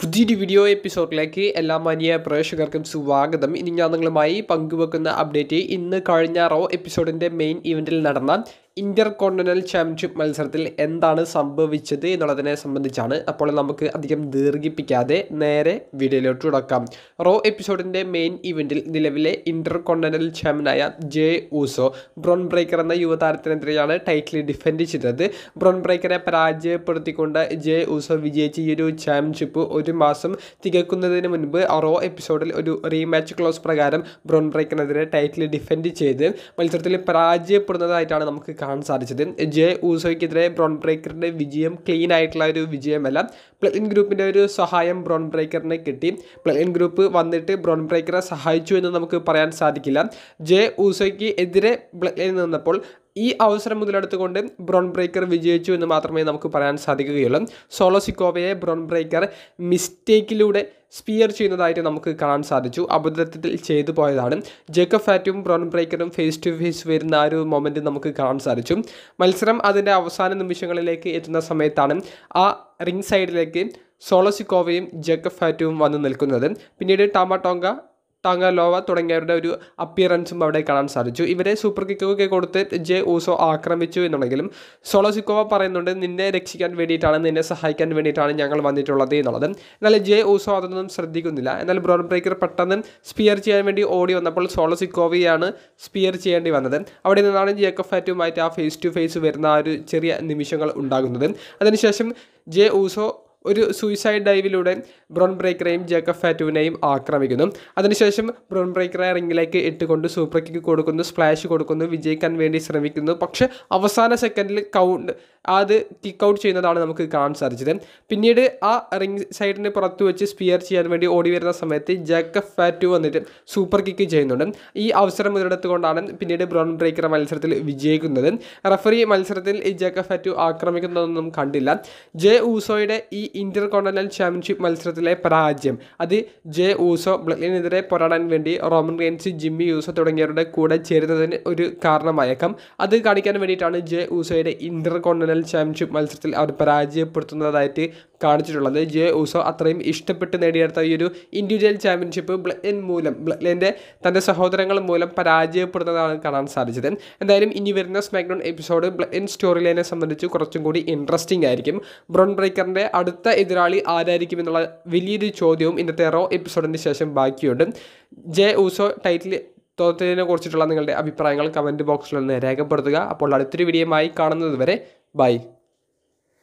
പുതിയൊരു വീഡിയോ എപ്പിസോഡിലേക്ക് എല്ലാ മാന്യ പ്രേക്ഷകർക്കും സ്വാഗതം ഇനി ഞാൻ നിങ്ങളുമായി പങ്കുവെക്കുന്ന അപ്ഡേറ്റ് ഇന്ന് കഴിഞ്ഞ റോ എപ്പിസോഡിൻ്റെ മെയിൻ ഇവൻറ്റിൽ നടന്ന ഇന്റർ കോണ്ടിനൽ ചാമ്പ്യൻഷിപ്പ് മത്സരത്തിൽ എന്താണ് സംഭവിച്ചത് എന്നുള്ളതിനെ സംബന്ധിച്ചാണ് അപ്പോൾ നമുക്ക് അധികം ദീർഘിപ്പിക്കാതെ നേരെ വീഡിയോയിലോട്ട് തുടക്കാം റോ എപ്പിസോഡിൻ്റെ മെയിൻ ഇവൻറ്റിൽ നിലവിലെ ഇന്റർ കോണ്ടിനൽ ചാമ്പ്യനായ ജെ ഊസോ ബ്രോൺ ബ്രേക്കർ എന്ന യുവതാരത്തിനെതിരെയാണ് ടൈറ്റിൽ ഡിഫെൻഡ് ചെയ്തത് ബ്രോൺ ബ്രേക്കറെ പരാജയപ്പെടുത്തിക്കൊണ്ട് ജെ ഊസോ വിജയിച്ച ഈ ഒരു ചാമ്പ്യൻഷിപ്പ് ഒരു മാസം തികക്കുന്നതിന് മുൻപ് റോ എപ്പിസോഡിൽ ഒരു റീമാച്ച് ക്ലോസ് പ്രകാരം ബ്രോൺ ബ്രേക്കറിനെതിരെ ടൈറ്റിൽ ഡിഫെൻഡ് ചെയ്ത് മത്സരത്തിൽ പരാജയപ്പെടുന്നതായിട്ടാണ് നമുക്ക് കാണാൻ സാധിച്ചത് ജെ ഊസോയ്ക്കെതിരെ ബ്രോൺ ബ്രേക്കറിൻ്റെ വിജയം ക്ലീൻ ആയിട്ടുള്ള ഒരു വിജയമല്ല പ്ലഗിൻ ഗ്രൂപ്പിൻ്റെ ഒരു സഹായം ബ്രോൺ ബ്രേക്കറിനെ കിട്ടി പ്ലഗിൻ ഗ്രൂപ്പ് വന്നിട്ട് ബ്രോൺ ബ്രേക്കറെ സഹായിച്ചു എന്ന് നമുക്ക് പറയാൻ സാധിക്കില്ല ജെ ഊസോയ്ക്ക് എതിരെ പ്ലഗിൻ നിന്നപ്പോൾ ഈ അവസരം മുതലെടുത്തുകൊണ്ട് ബ്രോൺ ബ്രേക്കർ വിജയിച്ചു എന്ന് മാത്രമേ നമുക്ക് പറയാൻ സാധിക്കുകയുള്ളൂ സോളോ സിക്കോവയെ ബ്രോൺ ബ്രേക്കർ മിസ്റ്റേക്കിലൂടെ സ്പിയർ ചെയ്യുന്നതായിട്ട് നമുക്ക് കാണാൻ സാധിച്ചു അബദ്ധത്തിൽ ചെയ്തു പോയതാണ് ജേക്കബ് ഫാറ്റും ബ്രോൺ ബ്രേക്കറും ഫേസ് ടു ഫേസ് വരുന്ന ആ ഒരു മൊമെൻറ്റ് നമുക്ക് കാണാൻ സാധിച്ചു മത്സരം അതിൻ്റെ അവസാന നിമിഷങ്ങളിലേക്ക് എത്തുന്ന സമയത്താണ് ആ റിംഗ് സൈഡിലേക്ക് സോളോസിക്കോവയും ജേക്കബ് ഫാറ്റും വന്ന് നിൽക്കുന്നത് പിന്നീട് ടാമ ടാങ്ങലോവ തുടങ്ങിയവരുടെ ഒരു അപ്പിയറൻസും അവിടെ കാണാൻ സാധിച്ചു ഇവരെ സൂപ്പർ കിക്കൊക്കെ കൊടുത്ത് ജെ ഊസോ ആക്രമിച്ചു എന്നുണ്ടെങ്കിലും സോളോസിക്കോവ പറയുന്നുണ്ട് നിന്നെ രക്ഷിക്കാൻ വേണ്ടിയിട്ടാണ് നിന്നെ സഹായിക്കാൻ വേണ്ടിയിട്ടാണ് ഞങ്ങൾ വന്നിട്ടുള്ളത് എന്നുള്ളത് എന്നാൽ ജെ ഊസോ അതൊന്നും ശ്രദ്ധിക്കുന്നില്ല എന്നാൽ ബ്രോൺ ബ്രേക്കർ പെട്ടെന്ന് സ്പിയർ ചെയ്യാൻ വേണ്ടി ഓടി വന്നപ്പോൾ സോളോസിക്കോവയാണ് സ്പിയർ ചെയ്യേണ്ടി വന്നത് അവിടെ നിന്നാണ് ജേക്കബ് ഫാറ്റുമായിട്ട് ആ ഫേസ് ടു ഫേസ് വരുന്ന ആ ഒരു ചെറിയ നിമിഷങ്ങൾ ഉണ്ടാകുന്നത് അതിനുശേഷം ജെ ഊസോ ഒരു സൂയിസൈഡ് ഡൈവിലൂടെ ബ്രോൺ ബ്രേക്കറെയും ജേക്കബ് ഫാറ്റുവിനെയും ആക്രമിക്കുന്നു അതിനുശേഷം ബ്രോൺ ബ്രേക്കറെ റിങ്ങിലേക്ക് ഇട്ടുകൊണ്ട് സൂപ്പർ കിക്ക് കൊടുക്കുന്നു സ്പ്ലാഷ് കൊടുക്കുന്നു വിജയിക്കാൻ വേണ്ടി ശ്രമിക്കുന്നു പക്ഷേ അവസാന സെക്കൻഡിൽ കൗണ്ട് അത് കിക്ക് ഔട്ട് ചെയ്യുന്നതാണ് നമുക്ക് കാണാൻ സാധിച്ചത് പിന്നീട് ആ റിംഗ് സൈഡിന് പുറത്ത് വെച്ച് സ്പിയർ ചെയ്യാൻ വേണ്ടി ഓടി വരുന്ന സമയത്ത് ജേക്കബ് ഫാറ്റു വന്നിട്ട് സൂപ്പർ കിക്ക് ചെയ്യുന്നുണ്ട് ഈ അവസരം മുതലെടുത്തുകൊണ്ടാണ് പിന്നീട് ബ്രോൺ ബ്രേക്കർ മത്സരത്തിൽ വിജയിക്കുന്നത് റഫറി മത്സരത്തിൽ ഈ ജേക്കബ് ഫാറ്റു ആക്രമിക്കുന്നതൊന്നും കണ്ടില്ല ജെ ഊസോയുടെ ഈ ഇന്റർ കോണ്ടിനൽ ചാമ്പ്യൻഷിപ്പ് മത്സരത്തിലെ പരാജയം അത് ജെ ഊസോ ബ്ലഡിനെതിരെ പോരാടാൻ വേണ്ടി റോമൻ റെയിൻസ് ജിമ്മി യൂസോ തുടങ്ങിയവരുടെ കൂടെ ചേരുന്നതിന് ഒരു കാരണമായേക്കാം അത് കാണിക്കാൻ വേണ്ടിയിട്ടാണ് ജെ ഊസോയുടെ ഇന്റർ കോണ്ടിനൽ ചാമ്പ്യൻഷിപ്പ് മത്സരത്തിൽ അവർ പരാജയപ്പെടുത്തുന്നതായിട്ട് കാണിച്ചിട്ടുള്ളത് ജെ ഊസോ അത്രയും ഇഷ്ടപ്പെട്ട് നേടിയെടുത്ത ഈ ഒരു ഇൻഡിവിജ്വൽ ചാമ്പ്യൻഷിപ്പ് ബ്ലൻ മൂലം ബ്ലൻ്റെ തൻ്റെ സഹോദരങ്ങൾ മൂലം പരാജയപ്പെടുന്നതാണ് കാണാൻ സാധിച്ചത് എന്തായാലും ഇനി വരുന്ന സ്മാക്ഡൗൺ എപ്പിസോഡ് ബ്ലൻ സ്റ്റോറി ലൈനെ സംബന്ധിച്ച് കുറച്ചും കൂടി ഇൻട്രസ്റ്റിംഗ് ആയിരിക്കും ബ്രോൺ ബ്രേക്കറിൻ്റെ അടുത്ത എതിരാളി ആരായിരിക്കും എന്നുള്ള വലിയൊരു ചോദ്യവും ഇന്നത്തെ റോ എപ്പിസോഡിന് ശേഷം ബാക്കിയുണ്ട് ജെ ഊസോ ടൈറ്റിൽ തോറ്റതിനെ കുറിച്ചിട്ടുള്ള നിങ്ങളുടെ അഭിപ്രായങ്ങൾ കമൻറ്റ് ബോക്സിൽ ഒന്ന് രേഖപ്പെടുത്തുക അപ്പോൾ അടുത്തൊരു വീഡിയോയുമായി കാണുന്നത് വരെ ബൈ